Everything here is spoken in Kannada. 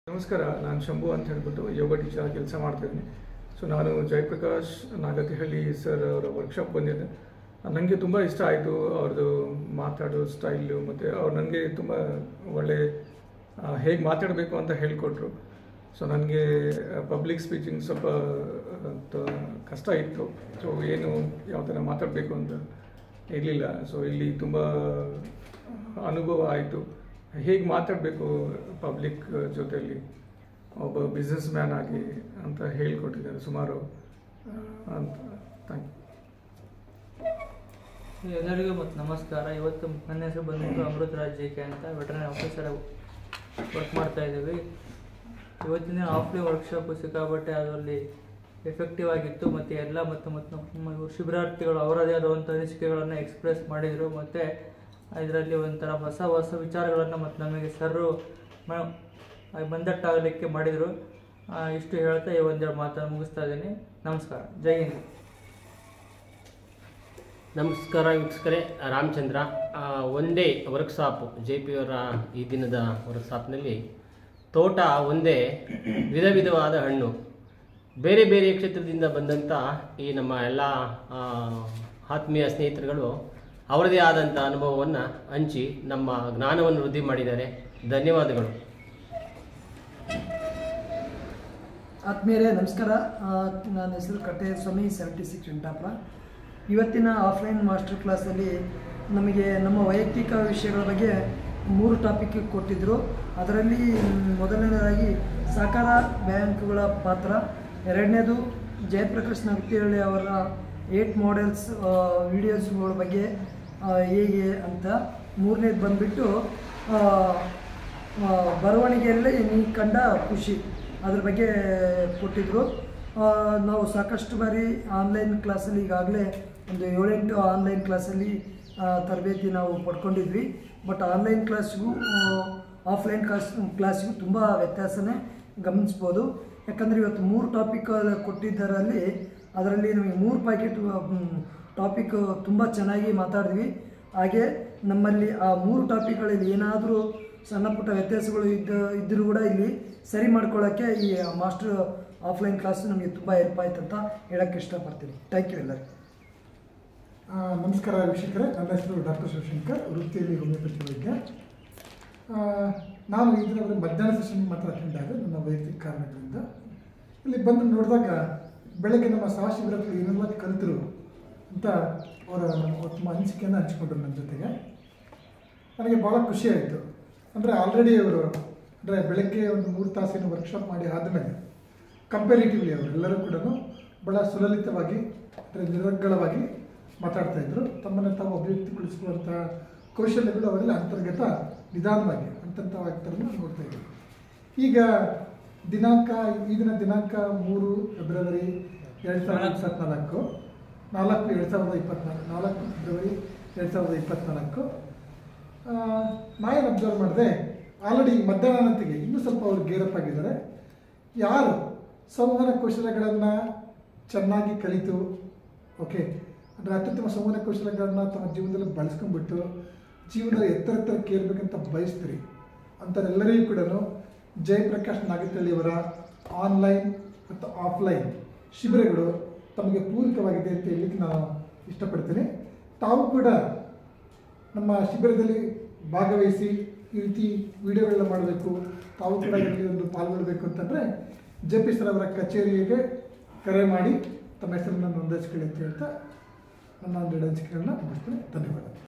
ನಮಸ್ಕಾರ ನಾನು ಶಂಭು ಅಂತ ಹೇಳ್ಬಿಟ್ಟು ಯೋಗ ಟೀಚರ್ ಕೆಲಸ ಮಾಡ್ತಾಯಿದ್ದೀನಿ ಸೊ ನಾನು ಜಯಪ್ರಕಾಶ್ ನಾಗತಿಹಳ್ಳಿ ಸರ್ ಅವರ ವರ್ಕ್ಶಾಪ್ ಬಂದಿದ್ದೆ ನನಗೆ ತುಂಬ ಇಷ್ಟ ಆಯಿತು ಅವ್ರದ್ದು ಮಾತಾಡೋ ಸ್ಟೈಲು ಮತ್ತು ಅವ್ರು ನನಗೆ ತುಂಬ ಒಳ್ಳೆ ಹೇಗೆ ಮಾತಾಡಬೇಕು ಅಂತ ಹೇಳಿಕೊಟ್ರು ಸೊ ನನಗೆ ಪಬ್ಲಿಕ್ ಸ್ಪೀಚಿಂಗ್ ಸ್ವಲ್ಪ ಆ, ತ- ಕಷ್ಟ ಇತ್ತು ಸೊ ಏನು ಯಾವ ಥರ ಮಾತಾಡಬೇಕು ಅಂತ ಇರಲಿಲ್ಲ ಸೊ ಇಲ್ಲಿ ತುಂಬ ಅನುಭವ ಆಯಿತು ಹೇಗೆ ಮಾತಾಡಬೇಕು ಪಬ್ಲಿಕ್ ಜೊತೆಯಲ್ಲಿ ಒಬ್ಬ ಬಿಸ್ನೆಸ್ ಮ್ಯಾನ್ ಆಗಿ ಅಂತ ಹೇಳಿಕೊಟ್ಟಿದ್ದಾರೆ ಸುಮಾರು ಆ, ಅಂತ ಥ್ಯಾಂಕ್ ಯು ಎಲ್ಲರಿಗೂ ಮತ್ತು ನಮಸ್ಕಾರ ಇವತ್ತು ನನ್ನ ಹೆಸರು ಬಂದ್ಬಿಟ್ಟು ಅಮೃತ್ ರಾಜ್ ಜೆ ಕೆ ಅಂತ ವೆಟರ್ನರಿ ಆಫೀಸರ್ ವರ್ಕ್ ಮಾಡ್ತಾ ಇದ್ದೀವಿ ಇವತ್ತಿನ ಆಫ್ಲೈನ್ ವರ್ಕ್ಶಾಪು ಸಿಕ್ಕಾಪಟ್ಟೆ ಅದರಲ್ಲಿ ಎಫೆಕ್ಟಿವ್ ಆಗಿತ್ತು ಮತ್ತು ಎಲ್ಲ ಮತ್ತು ಮತ್ತು ನಮ್ಮ ಇವ್ರು ಶಿಬಿರಾರ್ಥಿಗಳು ಅವರದೇ ಆದಂಥ ಅನಿಸಿಕೆಗಳನ್ನು ಎಕ್ಸ್ಪ್ರೆಸ್ ಮಾಡಿದರು ಮತ್ತು ಇದರಲ್ಲಿ ಒಂಥರ ಹೊಸ ಹೊಸ ವಿಚಾರಗಳನ್ನು ಮತ್ತು ನಮಗೆ ಸರ್ರು ಮ- ಬಂದಟ್ಟಾಗಲಿಕ್ಕೆ ಮಾಡಿದರು ಇಷ್ಟು ಹೇಳ್ತಾ ಈ ಒಂದೆರಡು ಮಾತನ್ನು ಮುಗಿಸ್ತಾ ಇದ್ದೀನಿ ನಮಸ್ಕಾರ ಜೈ ಹಿಂದ್ ನಮಸ್ಕಾರ ವೀಕ್ಷಕರೇ ರಾಮಚಂದ್ರ ಆ, ಒಂದೇ ವರ್ಕ್ಶಾಪ್ ಜೆ ಪಿ ಅವರ ಈ ದಿನದ ವರ್ಕ್ಶಾಪ್ನಲ್ಲಿ ತೋಟ ಒಂದೇ ವಿಧ ವಿಧವಾದ ಹಣ್ಣು ಬೇರೆ ಬೇರೆ ಕ್ಷೇತ್ರದಿಂದ ಬಂದಂಥ ಈ ನಮ್ಮ ಎಲ್ಲ ಆ, ಆತ್ಮೀಯ ಸ್ನೇಹಿತರುಗಳು ಅವರದೇ ಆದಂಥ ಅನುಭವವನ್ನು ಹಂಚಿ ನಮ್ಮ ಜ್ಞಾನವನ್ನು ವೃದ್ಧಿ ಮಾಡಿದ್ದಾರೆ ಧನ್ಯವಾದಗಳು ಆತ್ಮೀಯರೇ ನಮಸ್ಕಾರ ಆ, ನನ್ನ ಹೆಸರು ಕಟ್ಟೆ ಸ್ವಾಮಿ ಸೆವೆಂಟಿ ಸಿಕ್ಸ್ ವೆಂಕಟಾಪುರ ಇವತ್ತಿನ ಆಫ್ಲೈನ್ ಮಾಸ್ಟರ್ ಕ್ಲಾಸಲ್ಲಿ ನಮಗೆ ನಮ್ಮ ವೈಯಕ್ತಿಕ ವಿಷಯಗಳ ಬಗ್ಗೆ ಮೂರು ಟಾಪಿಕ್ ಕೊಟ್ಟಿದ್ದರು ಅದರಲ್ಲಿ ಮ್, ಮೊದಲನೇದಾಗಿ ಸಹಕಾರ ಬ್ಯಾಂಕ್ಗಳ ಪಾತ್ರ ಎರಡನೇದು ಜಯಪ್ರಕಾಶ್ ನಗತಿಹಳ್ಳಿ ಅವರ ಏಟ್ ಮಾಡೆಲ್ಸ್ ವಿಡಿಯೋಸ್ಗಳ ಬಗ್ಗೆ ಆ, ಹೇಗೆ ಅಂತ ಮೂರನೇದು ಬಂದುಬಿಟ್ಟು ಆ, ಬರವಣಿಗೆಯಲ್ಲಿ ನೀ ಕಂಡ ಖುಷಿ ಅದ್ರ ಬಗ್ಗೆ ಕೊಟ್ಟಿದ್ದರು ಆ, ನಾವು ಸಾಕಷ್ಟು ಬಾರಿ ಆನ್ಲೈನ್ ಕ್ಲಾಸಲ್ಲಿ ಈಗಾಗಲೇ ಒಂದು ಏಳೆಂಟು ಆನ್ಲೈನ್ ಕ್ಲಾಸಲ್ಲಿ ಆ, ತರಬೇತಿ ನಾವು ಪಡ್ಕೊಂಡಿದ್ವಿ ಬಟ್ ಆನ್ಲೈನ್ ಕ್ಲಾಸ್ಗೂ ಆಫ್ಲೈನ್ ಕ್ಲಾಸ್ ಕ್ಲಾಸ್ಗೂ ತುಂಬ ವ್ಯತ್ಯಾಸನೇ ಗಮನಿಸ್ಬೋದು ಯಾಕಂದರೆ ಇವತ್ತು ಮೂರು ಟಾಪಿಕ್ ಕೊಟ್ಟಿದ್ದರಲ್ಲಿ ಅದರಲ್ಲಿ ನಮಗೆ ಮೂರು ಪ್ಯಾಕೆಟ್ ಟಾಪಿಕ್ ತುಂಬ ಚೆನ್ನಾಗಿ ಮಾತಾಡಿದ್ವಿ ಹಾಗೆ ನಮ್ಮಲ್ಲಿ ಆ ಮೂರು ಟಾಪಿಕ್ಗಳಲ್ಲಿ ಏನಾದರೂ ಸಣ್ಣ ಪುಟ್ಟ ವ್ಯತ್ಯಾಸಗಳು ಇದ್ದ ಇದ್ದರೂ ಕೂಡ ಇಲ್ಲಿ ಸರಿ ಮಾಡ್ಕೊಳ್ಳೋಕ್ಕೆ ಈ ಮಾಸ್ಟರ್ ಆಫ್ಲೈನ್ ಕ್ಲಾಸ್ ನಮಗೆ ತುಂಬ ಹೆಲ್ಪ್ ಆಯ್ತು ಅಂತ ಹೇಳೋಕ್ಕೆ ಇಷ್ಟಪಡ್ತೀನಿ ಥ್ಯಾಂಕ್ ಯು ಎಲ್ಲರಿಗೂ ಆ, ನಮಸ್ಕಾರ ವೀಕ್ಷಕರೇ ನನ್ನ ಹೆಸರು ಡಾಕ್ಟರ್ ಶಿವಶಂಕರ್ ವೃತ್ತಿಯಲ್ಲಿ ಹೋಮಿಯೋಪತಿ ವೈದ್ಯ ಆ, ನಾನು ಈ ದಿನ ಬರೀ ಮಧ್ಯಾಹ್ನ ಸೆಷನ್ ಮಾತ್ರ ಅಟೆಂಡ್ ಆದೆ ನನ್ನ ವೈಯಕ್ತಿಕ ಕಾರಣಗಳಿಂದ ಇಲ್ಲಿ ಬಂದು ನೋಡಿದಾಗ ಬೆಳಗ್ಗೆ ನಮ್ಮ ಸಹ ಶಿಬಿರದಲ್ಲಿ ಏನೆಲ್ಲ ಕಲಿತರು ಅಂತ ಅವರ ತಮ್ಮ ಅನಿಸಿಕೆಯನ್ನು ಹಂಚಿಕೊಂಡ್ರು ನನ್ನ ಜೊತೆಗೆ ನನಗೆ ಭಾಳ ಖುಷಿ ಆಯಿತು ಅಂದರೆ ಆಲ್ರೆಡಿ ಅವರು ಅಂದರೆ ಬೆಳಗ್ಗೆ ಒಂದು ಮೂರು ತಾಸಿನ ವರ್ಕ್ಶಾಪ್ ಮಾಡಿ ಆದಮೇಲೆ ಕಂಪೇರಿಟಿವ್ಲಿ ಅವರೆಲ್ಲರೂ ಕೂಡ ಭಾಳ ಸುಲಲಿತವಾಗಿ ಅಂದರೆ ನಿರರ್ಗಳವಾಗಿ ಮಾತಾಡ್ತಾ ಇದ್ರು ತಮ್ಮನ್ನು ತಾವು ಅಭಿವ್ಯಕ್ತಿಗೊಳಿಸುವಂಥ ಕೌಶಲ್ಯಗಳು ಅವರಲ್ಲಿ ಅಂತರ್ಗತ ನಿಧಾನವಾಗಿ ಹಂತವಾಗಿ ನೋಡ್ತಾ ಇದ್ರು ಈಗ ದಿನಾಂಕ ಈ ದಿನ ದಿನಾಂಕ ಮೂರು ಫೆಬ್ರವರಿ ಎರಡು ಸಾವಿರದ ಇಪ್ಪತ್ತ್ನಾಲ್ಕು ನಾಲ್ಕು ಎರಡು ಸಾವಿರದ ಇಪ್ಪತ್ತ್ನಾಲ್ಕು ನಾಲ್ಕು ಫೆಬ್ರವರಿ ಎರಡು ಸಾವಿರದ ಇಪ್ಪತ್ತ್ನಾಲ್ಕು ಆ, ನಾನೇನು ಅಬ್ಸರ್ವ್ ಮಾಡಿದೆ ಆಲ್ರೆಡಿ ಮಧ್ಯಾಹ್ನತಿಗೆ ಇನ್ನೂ ಸ್ವಲ್ಪ ಅವರು ಗೇರಪ್ ಆಗಿದ್ದಾರೆ ಯಾರು ಸಂವಹನ ಕೌಶಲ್ಯಗಳನ್ನು ಚೆನ್ನಾಗಿ ಕಲಿತು ಓಕೆ ಅಂದರೆ ಅತ್ಯುತ್ತಮ ಸಂವಹನ ಕೌಶಲ್ಯಗಳನ್ನು ತಮ್ಮ ಜೀವನದಲ್ಲಿ ಬಳಸ್ಕೊಂಡ್ಬಿಟ್ಟು ಜೀವನದ ಎತ್ತರ ಎತ್ತರಕ್ಕೆ ಏರ್ಬೇಕಂತ ಬಯಸ್ತೀರಿ ಅಂಥವರೆಲ್ಲರಿಗೂ ಕೂಡ ಜಯಪ್ರಕಾಶ್ ನಾಗತಳ್ಳಿಯವರ ಆನ್ಲೈನ್ ಮತ್ತು ಆಫ್ಲೈನ್ ಶಿಬಿರಗಳು ತಮಗೆ ಪೂರಕವಾಗಿದೆ ಅಂತ ಹೇಳಲಿಕ್ಕೆ ನಾನು ಇಷ್ಟಪಡ್ತೀನಿ ತಾವು ಕೂಡ ನಮ್ಮ ಶಿಬಿರದಲ್ಲಿ ಭಾಗವಹಿಸಿ ಈ ರೀತಿ ವಿಡಿಯೋಗಳನ್ನ ಮಾಡಬೇಕು ತಾವು ಕೂಡ ಇದರಲ್ಲಿ ಒಂದು ಪಾಲ್ಗೊಳ್ಬೇಕು ಅಂತಂದರೆ ಜೆ ಪಿ ಸರ್ ಅವರ ಕಚೇರಿಗೆ ಕರೆ ಮಾಡಿ ತಮ್ಮ ಹೆಸರನ್ನು ನೋಂದಾಯಿಸ್ಕೊಳ್ಳಿ ಅಂತ ಹೇಳ್ತಾ ನನ್ನ ಒಂದೆರಡು ಅನಿಸಿಕೆಗಳನ್ನ ಮುಗಿಸ್ತೇನೆ ಧನ್ಯವಾದ